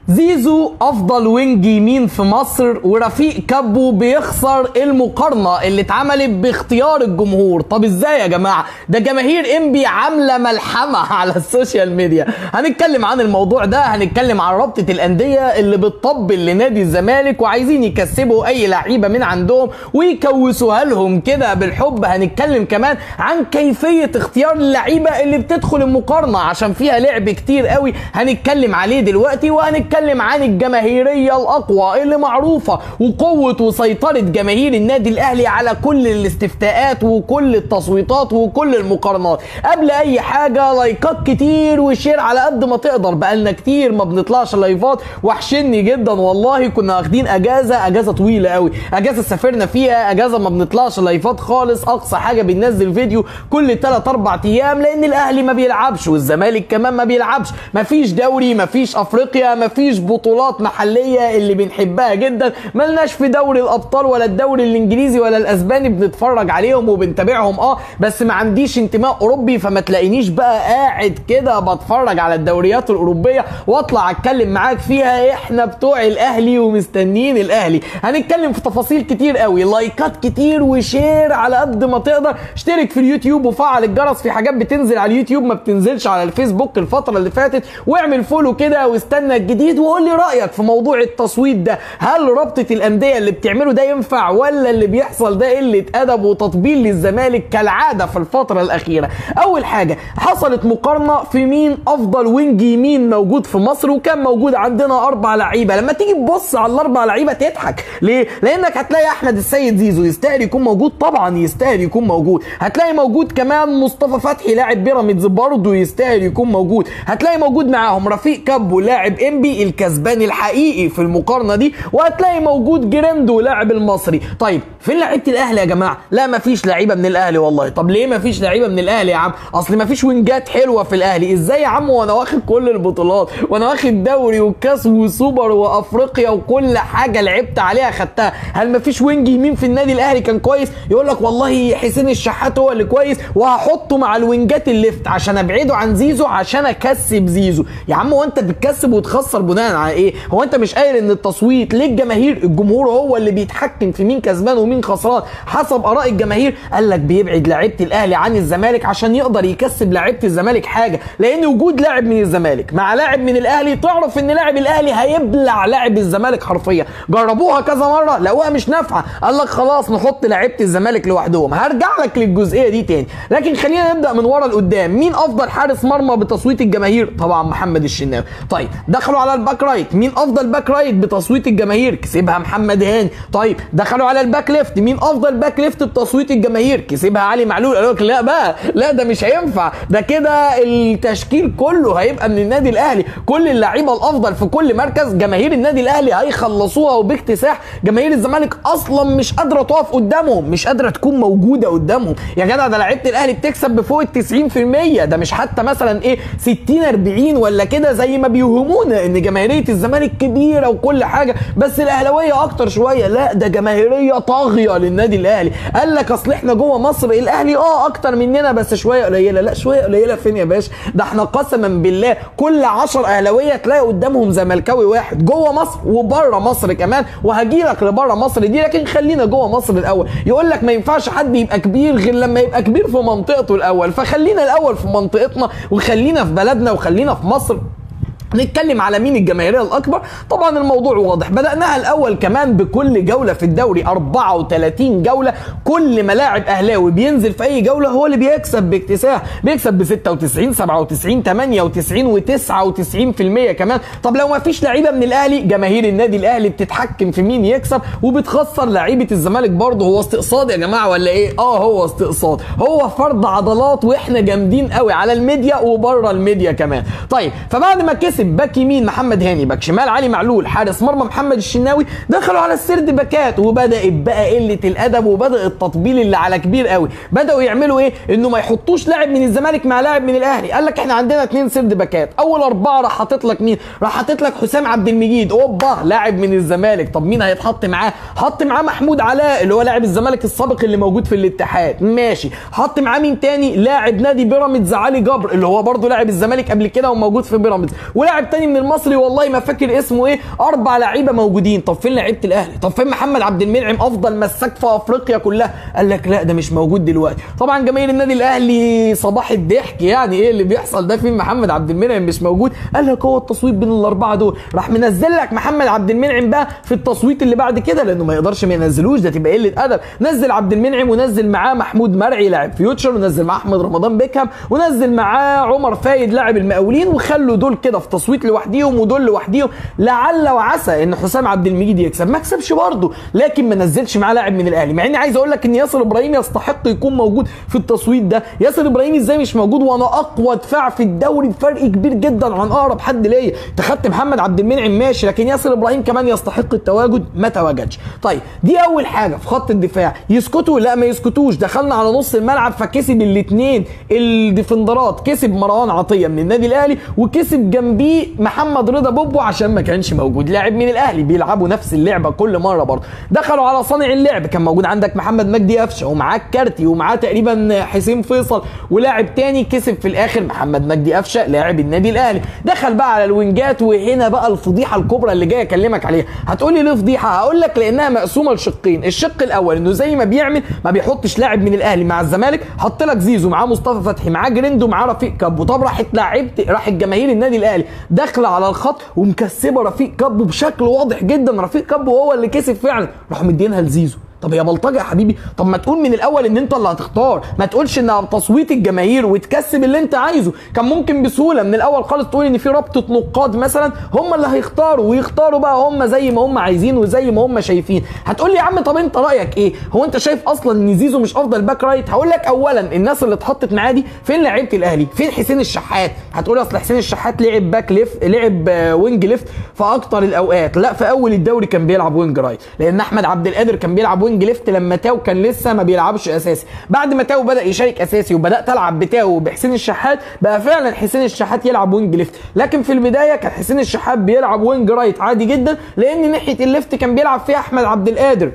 زيزو افضل وينج يمين في مصر ورفيق كابو بيخسر المقارنه اللي اتعملت باختيار الجمهور طب ازاي يا جماعه ده جماهير انبي عامله ملحمه على السوشيال ميديا هنتكلم عن الموضوع ده هنتكلم عن رابطه الانديه اللي بتطبل لنادي الزمالك وعايزين يكسبوا اي لعيبه من عندهم ويكوسوها لهم كده بالحب هنتكلم كمان عن كيفيه اختيار اللعيبه اللي بتدخل المقارنه عشان فيها لعب كتير قوي هنتكلم عليه دلوقتي وهنتكلم بنتكلم عن الجماهيريه الاقوى اللي معروفه وقوه وسيطره جماهير النادي الاهلي على كل الاستفتاءات وكل التصويتات وكل المقارنات قبل اي حاجه لايكات كتير وشير على قد ما تقدر بقالنا كتير ما بنطلعش لايفات وحشني جدا والله كنا واخدين اجازه اجازه طويله قوي اجازه سافرنا فيها اجازه ما بنطلعش لايفات خالص اقصى حاجه بننزل فيديو كل 3 4 ايام لان الاهلي ما بيلعبش والزمالك كمان ما بيلعبش مفيش دوري مفيش افريقيا مفيش مفيش بطولات محليه اللي بنحبها جدا ملناش في دوري الابطال ولا الدوري الانجليزي ولا الاسباني بنتفرج عليهم وبنتابعهم اه بس ما عنديش انتماء اوروبي فما تلاقينيش بقى قاعد كده بتفرج على الدوريات الاوروبيه واطلع اتكلم معاك فيها احنا بتوع الاهلي ومستنيين الاهلي هنتكلم في تفاصيل كتير قوي لايكات كتير وشير على قد ما تقدر اشترك في اليوتيوب وفعل الجرس في حاجات بتنزل على اليوتيوب ما بتنزلش على الفيسبوك الفتره اللي فاتت واعمل فولو كده واستنى الجديد وقول لي رايك في موضوع التصويت ده هل رابطه الانديه اللي بتعمله ده ينفع ولا اللي بيحصل ده قله ادب وتطبيل للزمالك كالعاده في الفتره الاخيره اول حاجه حصلت مقارنه في مين افضل وينج يمين موجود في مصر وكان موجود عندنا اربع لعيبه لما تيجي تبص على الاربع لعيبه تضحك ليه لانك هتلاقي احمد السيد زيزو يستاهل يكون موجود طبعا يستاهل يكون موجود هتلاقي موجود كمان مصطفى فتحي لاعب بيراميدز برضه يستاهل يكون موجود هتلاقي موجود معاهم رفيق كابو لاعب انبي الكسبان الحقيقي في المقارنه دي وهتلاقي موجود جريندو لاعب المصري طيب فين لعيبه الاهلي يا جماعه لا مفيش لعيبه من الاهلي والله طب ليه مفيش لعيبه من الاهلي يا عم اصل مفيش وينجات حلوه في الاهلي ازاي يا عم وانا واخد كل البطولات وانا واخد دوري وكاس وسوبر وافريقيا وكل حاجه لعبت عليها خدتها هل مفيش وينج يمين في النادي الاهلي كان كويس يقول لك والله حسين الشحات هو اللي كويس وهحطه مع الوينجات الليفت عشان ابعده عن زيزو عشان اكسب زيزو يا عم هو انت بتكسب وتخسر بناء على ايه هو انت مش قايل ان التصويت للجماهير الجمهور هو اللي بيتحكم في مين كسبان ومين خسران حسب اراء الجماهير قال لك بيبعد لعيبه الاهلي عن الزمالك عشان يقدر يكسب لعيبه الزمالك حاجه لان وجود لاعب من الزمالك مع لاعب من الاهلي تعرف ان لاعب الاهلي هيبلع لاعب الزمالك حرفيا جربوها كذا مره لقوها مش نافعه قال لك خلاص نحط لعيبه الزمالك لوحدهم هرجع لك للجزئيه دي تاني لكن خلينا نبدا من ورا لقدام مين افضل حارس مرمى بتصويت الجماهير طبعا محمد الشناوي طيب دخلوا على الباك رايت مين افضل باك رايت بتصويت الجماهير كسبها محمد هاني طيب دخلوا على الباك ليفت مين افضل باك ليفت بتصويت الجماهير كسبها علي معلول قالوا لك لا بقى لا ده مش هينفع ده كده التشكيل كله هيبقى من النادي الاهلي كل اللعيبه الافضل في كل مركز جماهير النادي الاهلي هيخلصوها وباكتساح جماهير الزمالك اصلا مش قادره تقف قدامهم مش قادره تكون موجوده قدامهم يا جدع ده لعيبه الاهلي بتكسب بفوق ال 90% ده مش حتى مثلا ايه 60 40 ولا كده زي ما بيوهمونا ان جماهيريه الزمالك كبيره وكل حاجه بس الاهلاويه اكتر شويه لا ده جماهيريه طاغيه للنادي الاهلي قال لك اصل احنا جوه مصر الاهلي اه اكتر مننا بس شويه قليله لا شويه قليله فين يا باشا ده احنا قسما بالله كل 10 اهلاويه تلاقي قدامهم زملكاوي واحد جوه مصر وبره مصر كمان وهجي لك لبره مصر دي لكن خلينا جوه مصر الاول يقول لك ما ينفعش حد يبقى كبير غير لما يبقى كبير في منطقته الاول فخلينا الاول في منطقتنا وخلينا في بلدنا وخلينا في مصر نتكلم على مين الجماهيريه الاكبر طبعا الموضوع واضح بداناها الاول كمان بكل جوله في الدوري 34 جوله كل ملاعب اهلاوي بينزل في اي جوله هو اللي بيكسب باكتساح بيكسب ب 96 97 98 و99% كمان طب لو ما فيش لعيبه من الاهلي جماهير النادي الاهلي بتتحكم في مين يكسب وبتخسر لعيبه الزمالك برضه هو استقصاد يا جماعه ولا ايه اه هو استقصاد هو فرض عضلات واحنا جامدين قوي على الميديا وبره الميديا كمان طيب فبعد ما كسب باك يمين محمد هاني باك شمال علي معلول حارس مرمى محمد الشناوي دخلوا على السرد باكات وبدات بقى قله الادب وبدا التطبيل اللي على كبير قوي بداوا يعملوا ايه انه ما يحطوش لاعب من الزمالك مع لاعب من الاهلي قال لك احنا عندنا اثنين سرد باكات اول اربعه راح حاطط لك مين راح حاطط لك حسام عبد المجيد اوبا لاعب من الزمالك طب مين هيتحط معاه حط معاه محمود علاء اللي هو لاعب الزمالك السابق اللي موجود في الاتحاد ماشي حط معاه مين تاني لاعب نادي بيراميدز علي جبر اللي هو برضه لاعب الزمالك قبل كده وموجود في بيراميدز ولاعب تاني من المصري والله ما فاكر اسمه ايه اربع لعيبه موجودين طب فين لعيبه الاهلي طب فين محمد عبد المنعم افضل مساك في افريقيا كلها قال لك لا ده مش موجود دلوقتي طبعا جماهير النادي الاهلي صباح الضحك يعني ايه اللي بيحصل ده فين محمد عبد المنعم مش موجود قال لك هو التصويت بين الاربعه دول راح منزل لك محمد عبد المنعم بقى في التصويت اللي بعد كده لانه ما يقدرش ما ينزلوش ده تبقى قله ادب نزل عبد المنعم ونزل معاه محمود مرعي لاعب فيوتشر ونزل معاه احمد رمضان بيكهام ونزل معاه عمر فايد لاعب المقاولين وخلوا دول كده في تصويت لوحديهم ودول لوحديهم لعل وعسى ان حسام عبد المجيد يكسب ما كسبش برضه لكن ما نزلش معاه لاعب من الاهلي مع اني عايز اقول لك ان ياسر ابراهيم يستحق يكون موجود في التصويت ده ياسر ابراهيم ازاي مش موجود وانا اقوى دفاع في الدوري بفرق كبير جدا عن اقرب حد ليا انت خدت محمد عبد المنعم ماشي لكن ياسر ابراهيم كمان يستحق التواجد ما تواجدش طيب دي اول حاجه في خط الدفاع يسكتوا لا ما يسكتوش دخلنا على نص الملعب فكسب الاثنين الديفندرات كسب مروان عطيه من النادي الاهلي وكسب جنبيه محمد رضا بوبو عشان ما كانش موجود لاعب من الاهلي بيلعبوا نفس اللعبه كل مره برضه دخلوا على صانع اللعب كان موجود عندك محمد مجدي قفشه ومعاه كارتي ومعاه تقريبا حسين فيصل ولاعب تاني كسب في الاخر محمد مجدي قفشه لاعب النادي الاهلي دخل بقى على الوينجات وهنا بقى الفضيحه الكبرى اللي جاي اكلمك عليها هتقول لي ليه فضيحه هقول لك لانها مقسومه لشقين الشق الاول انه زي ما بيعمل ما بيحطش لاعب من الاهلي مع الزمالك حط لك زيزو معاه مصطفى فتحي معاه جريندو معاه رفيق كابو طب راحت لعبت راحت جماهير النادي الاهلي داخله على الخط ومكسبه رفيق كابو بشكل واضح جدا رفيق كابو هو اللي كسب فعلا راحوا مدينها لزيزو طب يا بلطجه يا حبيبي طب ما تقول من الاول ان انت اللي هتختار ما تقولش ان تصويت الجماهير وتكسب اللي انت عايزه كان ممكن بسهوله من الاول خالص تقول ان في رابطه نقاد مثلا هم اللي هيختاروا ويختاروا بقى هم زي ما هم عايزين وزي ما هم شايفين هتقول لي يا عم طب انت رايك ايه هو انت شايف اصلا ان زيزو مش افضل باك رايت هقول لك اولا الناس اللي اتحطت معاه دي فين لعيبه الاهلي فين حسين الشحات هتقول اصل حسين الشحات لعب باك ليفت لعب وينج ليفت في اكتر الاوقات لا في اول الدوري كان بيلعب وينج رايت لان احمد عبد القادر كان بيلعب وينج ليفت لما تاو كان لسه ما بيلعبش اساسي بعد ما تاو بدا يشارك اساسي وبدات العب بتاو بحسين الشحات بقى فعلا حسين الشحات يلعب وينج ليفت لكن في البدايه كان حسين الشحات بيلعب وينج رايت عادي جدا لان ناحيه الليفت كان بيلعب فيها احمد عبد القادر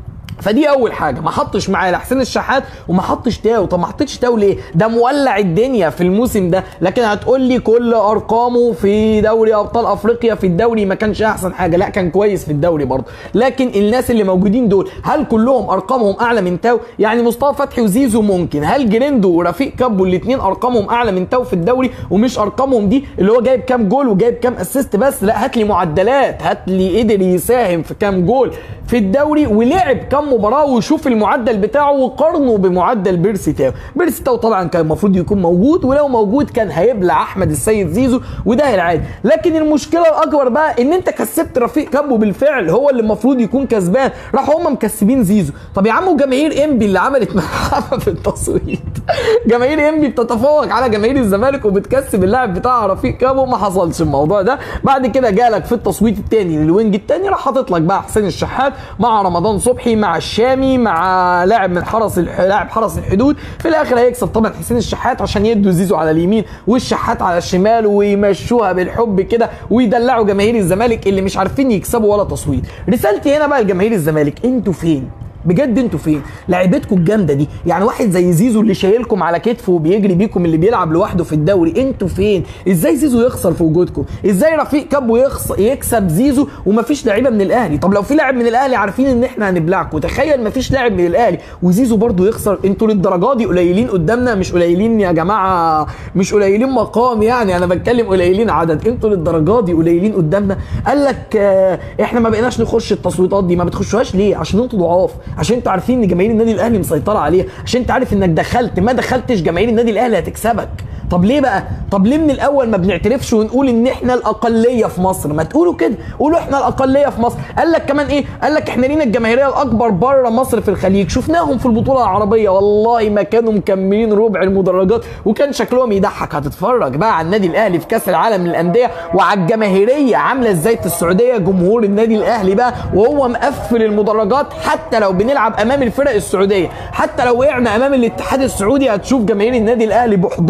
فدي اول حاجه ما حطش معاه لا حسين الشحات وما حطش تاو طب ما حطيتش تاو ليه ده مولع الدنيا في الموسم ده لكن هتقول لي كل ارقامه في دوري ابطال افريقيا في الدوري ما كانش احسن حاجه لا كان كويس في الدوري برضه لكن الناس اللي موجودين دول هل كلهم ارقامهم اعلى من تاو يعني مصطفى فتحي وزيزو ممكن هل جريندو ورفيق كابو الاثنين ارقامهم اعلى من تاو في الدوري ومش ارقامهم دي اللي هو جايب كام جول وجايب كام اسيست بس لا هات لي معدلات هات لي قدر يساهم في كام جول في الدوري ولعب كام مباراه وشوف المعدل بتاعه وقارنه بمعدل بيرسي تاو بيرسي تاو طبعا كان المفروض يكون موجود ولو موجود كان هيبلع احمد السيد زيزو وده العادي لكن المشكله الاكبر بقى ان انت كسبت رفيق كابو بالفعل هو اللي المفروض يكون كسبان راحوا هم مكسبين زيزو طب يا عم وجماهير انبي اللي عملت ملحمه في التصويت جماهير انبي بتتفوق على جماهير الزمالك وبتكسب اللاعب بتاعها رفيق كابو ما حصلش الموضوع ده بعد كده جالك في التصويت الثاني للوينج الثاني راح حاطط لك بقى حسين الشحات مع رمضان صبحي مع الشامي مع لاعب من حرس الح... لاعب حرس الحدود في الاخر هيكسب طبعا حسين الشحات عشان يدوا زيزو على اليمين والشحات على الشمال ويمشوها بالحب كده ويدلعوا جماهير الزمالك اللي مش عارفين يكسبوا ولا تصويت رسالتي هنا بقى لجماهير الزمالك انتوا فين بجد انتوا فين لعيبتكم الجامده دي يعني واحد زي زيزو اللي شايلكم على كتفه وبيجري بيكم اللي بيلعب لوحده في الدوري انتوا فين ازاي زيزو يخسر في وجودكم ازاي رفيق كابو يخس... يكسب زيزو ومفيش لعيبه من الاهلي طب لو في لاعب من الاهلي عارفين ان احنا هنبلعكم تخيل مفيش لاعب من الاهلي وزيزو برضو يخسر انتوا للدرجه دي قليلين قدامنا مش قليلين يا جماعه مش قليلين مقام يعني انا بتكلم قليلين عدد انتوا للدرجه دي قليلين قدامنا قال لك اه احنا ما بقيناش نخش التصويتات دي ما بتخشوهاش ليه عشان انتوا ضعاف عشان انتوا عارفين ان جماهير النادي الاهلي مسيطره عليها عشان انت عارف انك دخلت ما دخلتش جماهير النادي الاهلي هتكسبك طب ليه بقى طب ليه من الاول ما بنعترفش ونقول ان احنا الاقليه في مصر ما تقولوا كده قولوا احنا الاقليه في مصر قال لك كمان ايه قال لك احنا لينا الجماهيريه الاكبر بره مصر في الخليج شفناهم في البطوله العربيه والله ما كانوا مكملين ربع المدرجات وكان شكلهم يضحك هتتفرج بقى على النادي الاهلي في كاس العالم للانديه وعلى الجماهيريه عامله ازاي في السعوديه جمهور النادي الاهلي بقى وهو مقفل المدرجات حتى لو بنلعب امام الفرق السعوديه حتى لو وقعنا امام الاتحاد السعودي هتشوف جماهير النادي الاهلي بحضورها القوي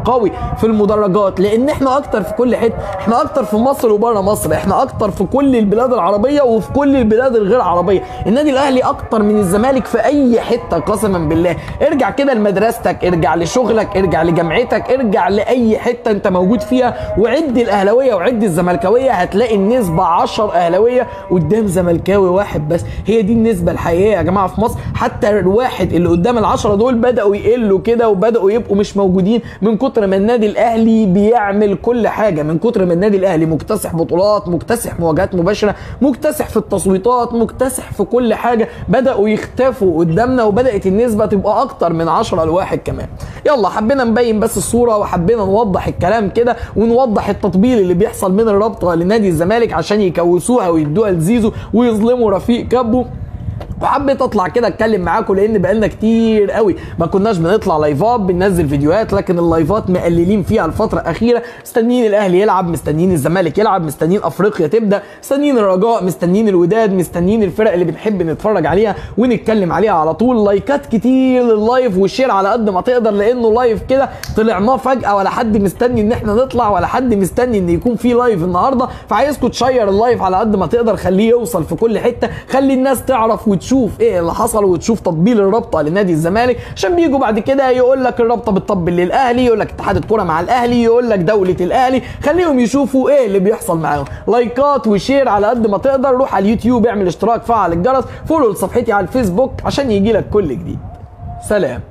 قوي في المدرجات لان احنا اكتر في كل حته احنا اكتر في مصر وبره مصر احنا اكتر في كل البلاد العربيه وفي كل البلاد الغير عربيه النادي الاهلي اكتر من الزمالك في اي حته قسما بالله ارجع كده لمدرستك ارجع لشغلك ارجع لجامعتك ارجع لاي حته انت موجود فيها وعد الاهلاويه وعد الزملكاويه هتلاقي النسبه 10 اهلاويه قدام زملكاوي واحد بس هي دي النسبه الحقيقيه يا جماعه في مصر حتى الواحد اللي قدام العشرة دول بداوا يقلوا كده وبداوا يبقوا مش موجودين من كتر ما النادي الاهلي بيعمل كل حاجه من كتر ما النادي الاهلي مكتسح بطولات مكتسح مواجهات مباشره مكتسح في التصويتات مكتسح في كل حاجه بداوا يختفوا قدامنا وبدات النسبه تبقى اكتر من 10 لواحد كمان يلا حبينا نبين بس الصوره وحبينا نوضح الكلام كده ونوضح التطبيل اللي بيحصل من الرابطه لنادي الزمالك عشان يكوسوها ويدوها لزيزو ويظلموا رفيق كابو وحبيت اطلع كده اتكلم معاكم لان بقالنا كتير قوي ما كناش بنطلع لايفات بننزل فيديوهات لكن اللايفات مقللين فيها الفتره الاخيره مستنيين الاهلي يلعب مستنيين الزمالك يلعب مستنيين افريقيا تبدا مستنيين الرجاء مستنيين الوداد مستنيين الفرق اللي بنحب نتفرج عليها ونتكلم عليها على طول لايكات كتير لللايف وشير على قد ما تقدر لانه لايف كده طلعناه فجاه ولا حد مستني ان احنا نطلع ولا حد مستني ان يكون في لايف النهارده فعايزكم تشير اللايف على قد ما تقدر خليه يوصل في كل حته خلي الناس تعرف وتشوف تشوف ايه اللي حصل وتشوف تطبيل الرابطه لنادي الزمالك عشان بيجوا بعد كده يقول لك الرابطه بتطبل للاهلي يقول لك اتحاد الكوره مع الاهلي يقول لك دوله الاهلي خليهم يشوفوا ايه اللي بيحصل معاهم لايكات وشير على قد ما تقدر روح على اليوتيوب اعمل اشتراك فعل الجرس فولو لصفحتي على الفيسبوك عشان يجي لك كل جديد سلام